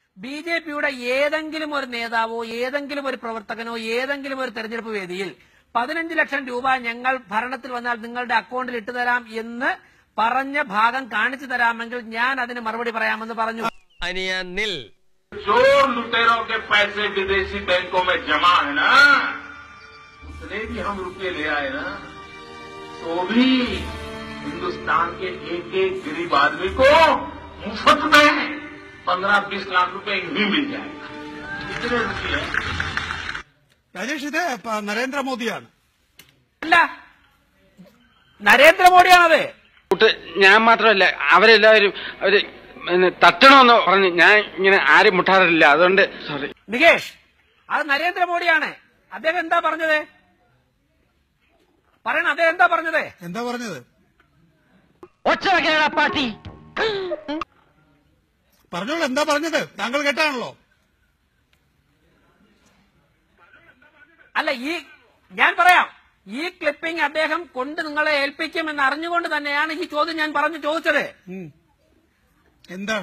B J പിയുടെ ഏതെങ്കിലും ഒരു നേതാവോ ഏതെങ്കിലും ഒരു പ്രവർത്തകനോ ഏതെങ്കിലും ഒരു തെരഞ്ഞെടുപ്പ് വേദിയിൽ പതിനഞ്ച് ലക്ഷം രൂപ ഞങ്ങൾ ഭരണത്തിൽ വന്നാൽ നിങ്ങളുടെ അക്കൗണ്ടിൽ ഇട്ടുതരാം എന്ന് പറഞ്ഞ ഭാഗം കാണിച്ചു തരാമെങ്കിൽ ഞാൻ അതിന് മറുപടി പറയാമെന്ന് പറഞ്ഞു അനിയ നിൽ चोर लुटेरों के पैसे विदेशी बैंकों में जमा है ना उतने भी हम रुपये ले आए ना तो भी हिंदुस्तान के एक एक गरीब आदमी को मुफ्त में पंद्रह बीस लाख रुपए यूं ही मिल जाएगा कितने रुपये രാജേഷ് ഇത് പ- നരേന്ദ്രമോദിയാണ് അല്ല നരേന്ദ്രമോദിയാണത് കൂട്ട് ഞാൻ മാത്രമല്ല അവരെല്ലാവരും അവര് പിന്നെ തട്ടണമെന്ന് പറഞ്ഞ് ഞാൻ ഇങ്ങനെ ആരും മുട്ടാറില്ല അതുകൊണ്ട് സോറി നികേഷ് അത് നരേന്ദ്രമോദിയാണ് അദ്ദേഹം എന്താ പറഞ്ഞത് പറയണ അദ്ദേഹം എന്താ പറഞ്ഞത് എന്താ പറഞ്ഞത് ഒച്ച വെക്കണ പാട്ടി പറഞ്ഞോളൂ എന്താ പറഞ്ഞത് താങ്കൾ കേട്ടാണല്ലോ അല്ല ഈ ഞാൻ പറയാം ഈ ക്ലിപ്പിംഗ് അദ്ദേഹം കൊണ്ട് നിങ്ങളെ ഏൽപ്പിക്കുമെന്ന് അറിഞ്ഞുകൊണ്ട് തന്നെയാണ് ഈ ചോദ്യം ഞാൻ പറഞ്ഞു ചോദിച്ചത് ഉം. എന്താണ്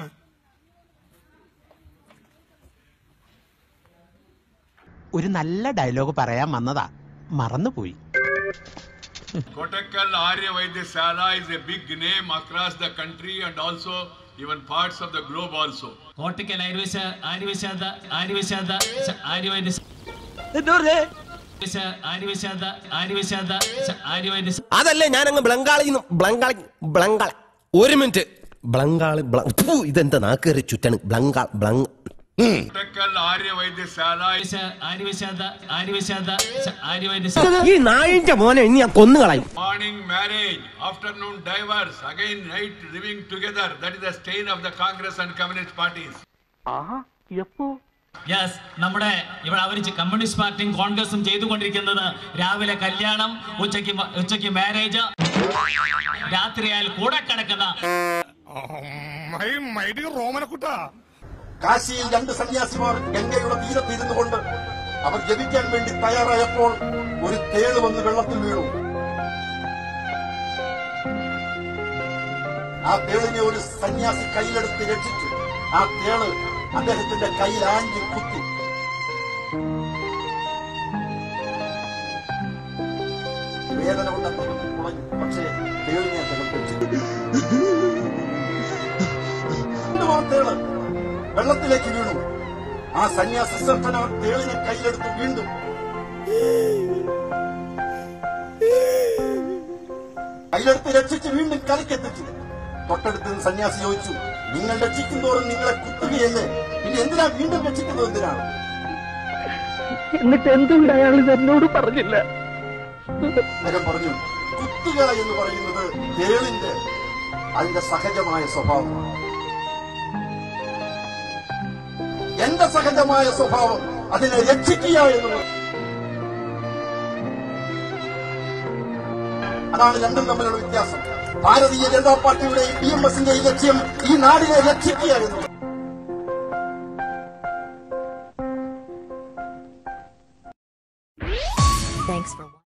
ഒരു നല്ല ഡയലോഗ് പറയാൻ വന്നതാ മറന്നുപോയി Kottakkal Arya Vaidyasala is a big name across the country and also even parts of the globe also. Kottakkal ആര്യവശ ആര്യവശാദ ആര്യവശാദ Arya Vaidya ആര്യവശാദ ആര്യവശാദ Arya Vaidya അതല്ലേ ഞാനങ്ങ് ബ്ലങ്കാളി ബ്ലങ്കാളി ബ്ലങ്കാള ഒരു മിനിറ്റ് ബ്ലങ്കാളി ബ്ലങ് ഫു, ഇതെന്താ നാക്കേറി ചുറ്റാണ് ബ്ലങ്കാ ബ്ലങ് ഉം. Kottakkal Arya Vaidyasala is ആര്യവശാദ ആര്യവശാദ Arya Vaidya ഈ നായിന്റെ മോനെ ഇനി ഞാൻ കൊന്നുകളയും morning marriage, afternoon divorce, again night living together. That is the stain of the Congress and Communist parties. Yes നമ്മുടെ ഇവിടെ അവർ കമ്മ്യൂണിസ്റ്റ് പാർട്ടിയും കോൺഗ്രസും ചെയ്തുകൊണ്ടിരിക്കുന്നത് രാവിലെ കല്യാണം ഉച്ചയ്ക്ക് മ- ഉച്ചയ്ക്ക് മാരേജ് രാത്രിയായാൽ കൂടെ കിടക്കുന്ന കാശിയിൽ രണ്ട് സന്യാസിമാർ ഗംഗയുടെ തീരത്തിരുന്നു കൊണ്ട് അവർ ജപിക്കാൻ വേണ്ടി തയ്യാറായപ്പോൾ ഒരു തേള് വന്ന് വെള്ളത്തിൽ വീണു ആ തേളിനെ ഒരു സന്യാസി കയ്യിലെടുത്ത് രക്ഷിച്ചു ആ തേള് അദ്ദേഹത്തിന്റെ കയ്യിൽ ആഞ്ഞു കുത്തി വേദന കൊണ്ട് അദ്ദേഹം കുളഞ്ഞു പക്ഷേ തേളിനെ അദ്ദേഹം രക്ഷിച്ചു വീണ്ടും ആ തേള് വെള്ളത്തിലേക്ക് വീണു ആ സന്യാസി ശ്രദ്ധന തേളിനെ കയ്യിലെടുത്ത് വീണ്ടും കയ്യിലെടുത്ത് രക്ഷിച്ച് വീണ്ടും കരക്കെത്തിച്ചു തൊട്ടടുത്ത് നിന്ന് സന്യാസി ചോദിച്ചു നിങ്ങൾ രക്ഷിക്കും തോറും നിങ്ങളെ കുത്തുകയല്ലേ പിന്നെ എന്തിനാ വീണ്ടും രക്ഷിക്കുന്നത് എന്തിനാണ് എന്നിട്ട് എന്തുകൊണ്ട് അയാൾ ഇത് എന്നോട് പറഞ്ഞില്ല അദ്ദേഹം പറഞ്ഞു കുത്തുക എന്ന് പറയുന്നത് തേളിന്റെ അതിന്റെ സഹജമായ സ്വഭാവമാണ് എന്റെ സഹജമായ സ്വഭാവം അതിനെ രക്ഷിക്കുക എന്നുള്ളത് അതാണ് രണ്ടും തമ്മിലുള്ള വ്യത്യാസം ഭാരതീയ ജനതാ പാർട്ടിയുടെയും ബി എം എസിന്റെയും ലക്ഷ്യം ഈ നാടിനെ രക്ഷിക്കുക എന്നുള്ളത് Thanks for watching.